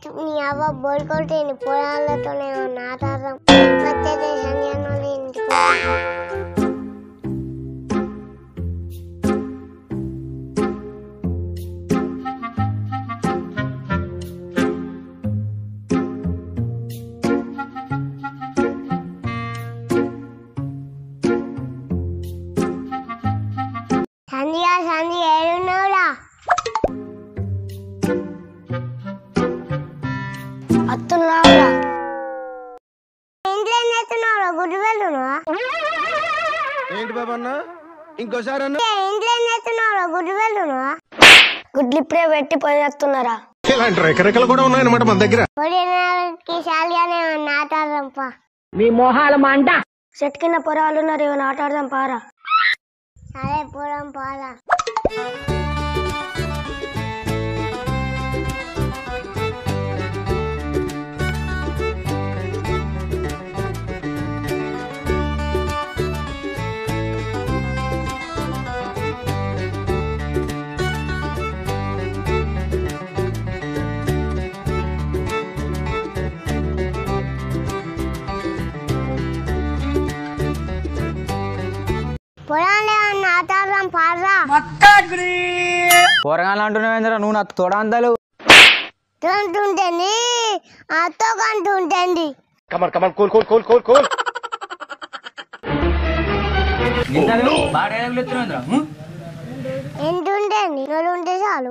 నీ అవ్వ బోల్ కొట్టేని పొలాలతోనే నాటాడదాం వచ్చేదే సంజయ్ ఇంటికి సంధ్య సంధ్య ఏడున్నావురా అత్తున్నావురా ఇంట్లో ఎత్తున్నావురా గుడ్డు వెళ్తున్నావా ఏంటి బాబు అన్న ఇంకోసారి అన్న ఇంట్లో ఎత్తున్నావురా గుడ్డు వెళ్తున్నావా గుడ్లు ఇప్పుడే పెట్టి పోయేస్తున్నారా ఇలాంటి రెకరెకలు కూడా ఉన్నాయన్నమాట మన దగ్గర పొడికి శాలిగానే నాటాడదాం పా చెట్టు కింద పొరాలు ఉన్నారు ఏమైనా ఆట ఆడదాం పారా సరే పోదాం పోదా పొలంలో నాటాడదాం పారా కూరగాయలు అంటున్నావేంద్రా నువ్వు నాకు తోడాందాలు తింటుంటండి అత్తో కంటుంటండి బాగా ఎత్తున్నావేంద్రా ఎంటుంటండి నోడు ఉంటే చాలు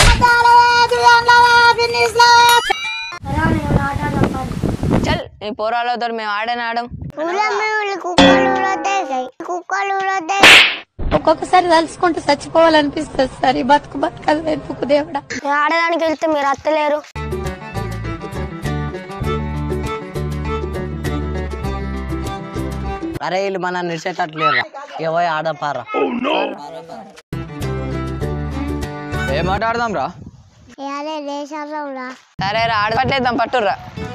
చల్ నీ పోరాలతో మేము ఆడని ఆడం ఊళ్ళో మేము కుక్కలు ఉరొద్దాయి కుక్కలు ఉరొద్దాయి ఒక్కొక్కసారి తలుచుకుంటూ చచ్చిపోవాలనిపిస్తుంది సార్ ఈ బతుకు బతకదు వెతుకు దేవుడా నేను ఆడడానికి వెళ్తే మీరు అత్తలేరు అరే వీళ్ళు మన నిలిచేటట్లేరు ఏవో ఆడపారా ఏం ఆట ఆడదాం రా అదే దేశాల్లో రా సరే రా ఆడపట్లేద్దాం పట్టుర్రా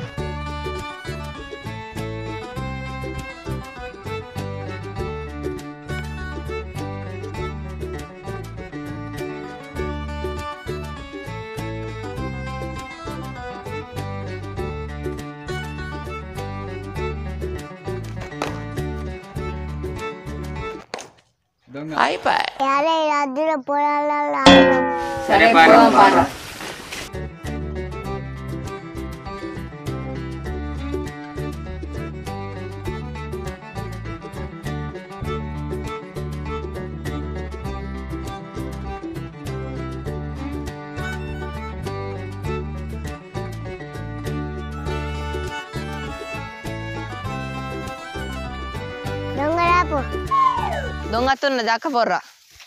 అదే అద్దుల పొలాలలో దొంగరాపు దొంగతున్న దక్క పోర్రా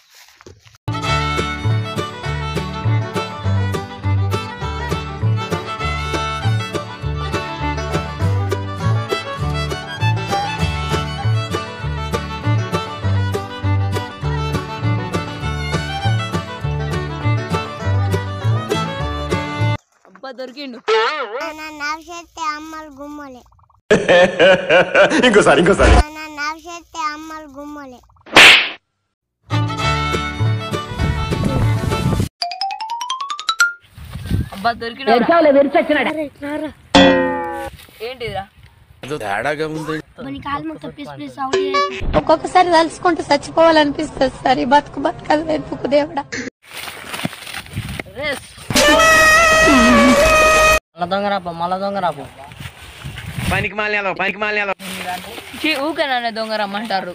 అబ్బా దొరికిండు నన్ను నాశెత్తే అమ్మలు గుమ్మలే ఇంకోసారి ఇంకోసారి నన్ను నాశెత్తే అమ్మలు గుమ్మలే అబ్బా దొరికిండు ఏంటిదిరా ఒక్కొక్కసారి తలుచుకుంటూ చచ్చిపోవాలనిపిస్తుంది సార్ ఈ బతుకు బతకదు వెతుకు దేవుడా మళ్ళా దొంగ రాపో మళ్ళా దొంగ రాపో పనికి మాలి పనికి మాలి ఛీ, ఊకే నన్ను దొంగ రమ్మంటారు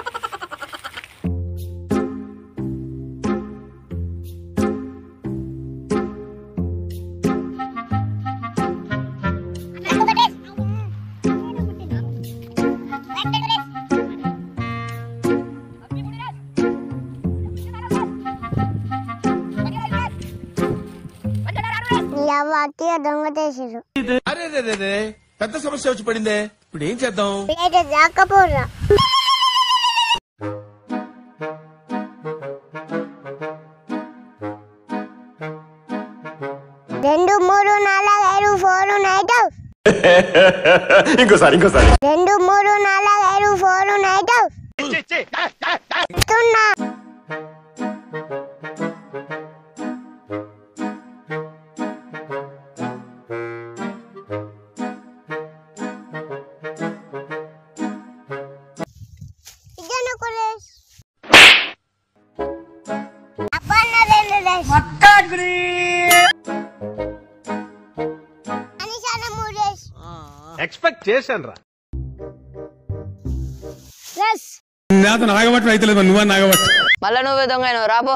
నీ అవ్వ అట్టిగా దొంగ చేసారు అరే రే రే రే పెద్ద సమస్య వచ్చి పడిందే ఇప్పుడు ఏం చేద్దాం అయితే దాక్కపోర్రా రెండు మూడు నాలుగు ఐదు ఫోర్ నైట్ ఇంకోసారి ఇంకోసారి రెండు మూడు నాలుగు ఐదు ఫోర్ నైట్ చెప్తున్నా చేశాను రా ప్లస్ నాతో నాగబట్టు అయితే నువ్వా నాగబట్టు మళ్ళా నువ్వే దొంగ అయినావు రాబో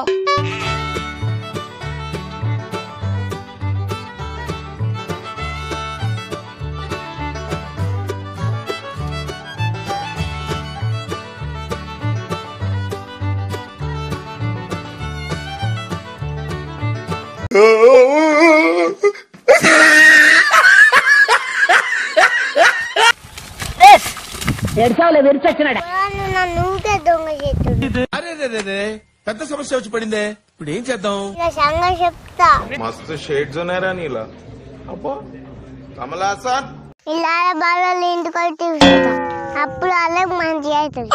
పొలాలు నన్ను ఊకే దొంగ చేతుడు అరే రే రే రే పెద్ద సమస్య వచ్చి పడిందే ఇప్పుడు ఏం చేద్దాం ఇలా సంగ చెప్తా మస్తు షేడ్స్ ఉన్నాయరా నీలా అబ్బో కమలాసన్ ఇలా బాగా ఇంటికి వచ్చి చూసుకుంటా అప్పుడు అలాగే మంచిగా అవుతుంది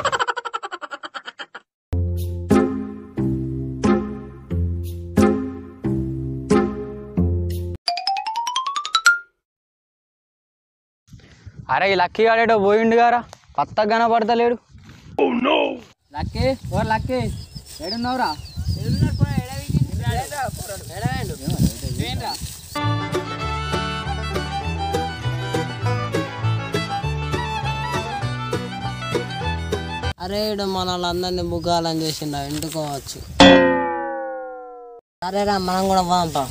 అరే ఈ లక్కీ ఆడేటో పోయిండు గారా కొత్తగా కనపడతలేడు లక్కీ ఓ లక్కీ ఏడున్నావురా అరే ఈడు మన వాళ్ళందరినీ బుగ్గాలని చేసిండ ఎండుకోవచ్చు సరేరా మనం కూడా పంపం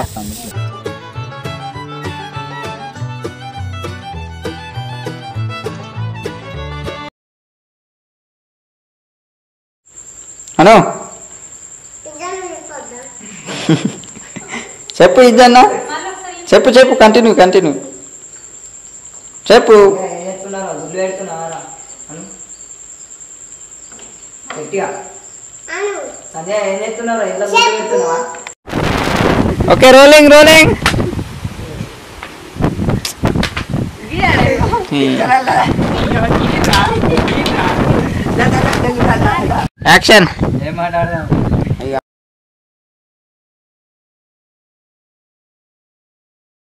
అను చెప్పు ఇద్దన్నా చెప్పు చెప్పు కంటిన్యూ కంటిన్యూ చెప్పు ఓకే రోలింగ్ రోలింగ్ యాక్షన్ ఏం మాట్లాడదాం